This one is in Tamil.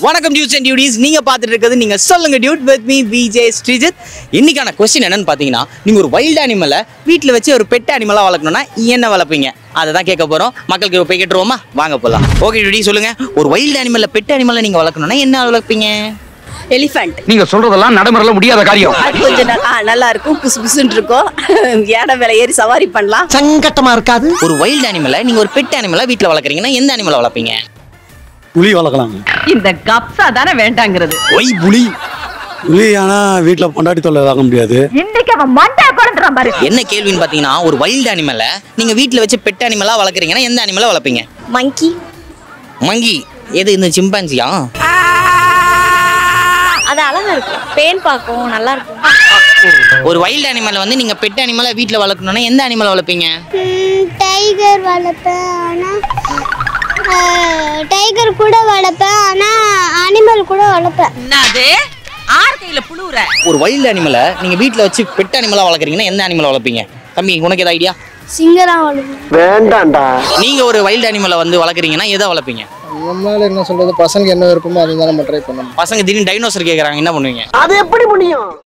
வணக்கம் டியூட்ஸ் அண்ட் டியூடிஸ் நீங்க பார்த்துட்டு இருக்கிறது நீங்க சொல்லுங்க dude with me Vijay Sreejith இன்னைக்கான கொஸ்டின் என்னன்னு பார்த்தீங்கன்னா நீங்க ஒரு வைல்ட் அனிமலை வீட்டில் வச்சு ஒரு பெட் அனிமலாக வளர்க்கணும்னா என்ன வளர்ப்பீங்க அதை தான் கேட்க போறோம் மக்களுக்கு போய் கேட்டுருவோமா வாங்க போலாம் ஓகே டியூடி சொல்லுங்க ஒரு வைல்ட் அனிமலை பெட் அனிமலை நீங்க வளர்க்கணும்னா என்ன வளர்ப்பீங்க எலிஃபண்ட் நீங்க சொல்றதெல்லாம் நடைமுறையில முடியாத காரியம் அது கொஞ்சம் நல்- ஆ, நல்லா இருக்கும் புசு புசுன்னு இருக்கும் யானை மேல ஏறி சவாரி பண்ணலாம் சங்கட்டமா இருக்காது ஒரு வைல்ட் அனிமலை நீங்க ஒரு பெட் அனிமலை வீட்டில் வளர்க்குறீங்கன்னா எந்த அனிமலை வளர்ப்பீங்க புலி வளர்க்கலாங்க இந்த கப்சா தானே வேண்டாங்கிறது ஒய் புலி புலி ஆனால் வீட்டில் பொண்டாட்டி தொல்லை தாக்க முடியாது இன்னைக்கு அவன் மண்டை குழந்தைறான் பாரு என்ன கேள்வின்னு பார்த்தீங்கன்னா ஒரு வைல்ட் அனிமலை நீங்க வீட்டில் வச்சு பெட் அனிமலாக வளர்க்குறீங்கன்னா எந்த அனிமலை வளர்ப்பீங்க மங்கி மங்கி எது இந்த சிம்பான்சியா அது அழகா இருக்கும் பேன் பார்க்கும் நல்லா இருக்கும் ஒரு வைல்ட் அனிமலை வந்து நீங்க பெட் அனிமலை வீட்டில் வளர்க்கணும்னா எந்த அனிமலை வளர்ப்பீங்க டைகர் வளர்ப்பேன் ஆனால் டைகர் கூட வளர்ப்பேன் ஆனால் அனிமல் கூட வளர்ப்பேன் என்னது ஆறு கையில புழுவுற ஒரு வைல்ட் அனிமலை நீங்க வீட்டில் வச்சு பெட் அனிமலா வளர்க்குறீங்கன்னா எந்த அனிமலை வளர்ப்பீங்க தம்பி உனக்கு ஏதாவது ஐடியா சிங்கரா வளர்ப்பேன் வேண்டாம்டா நீங்க ஒரு வைல்ட் அனிமலை வந்து வளர்க்குறீங்கன்னா எதை வளர்ப்பீங்க நம்மளால என்ன சொல்றது பசங்க என்ன விருப்பமோ அதை தான் நம்ம ட்ரை பண்ணணும் பசங்க திடீர்னு டைனோசர் கேட்குறாங்க என்ன பண்ணுவீங்க அது எப்படி முடியும்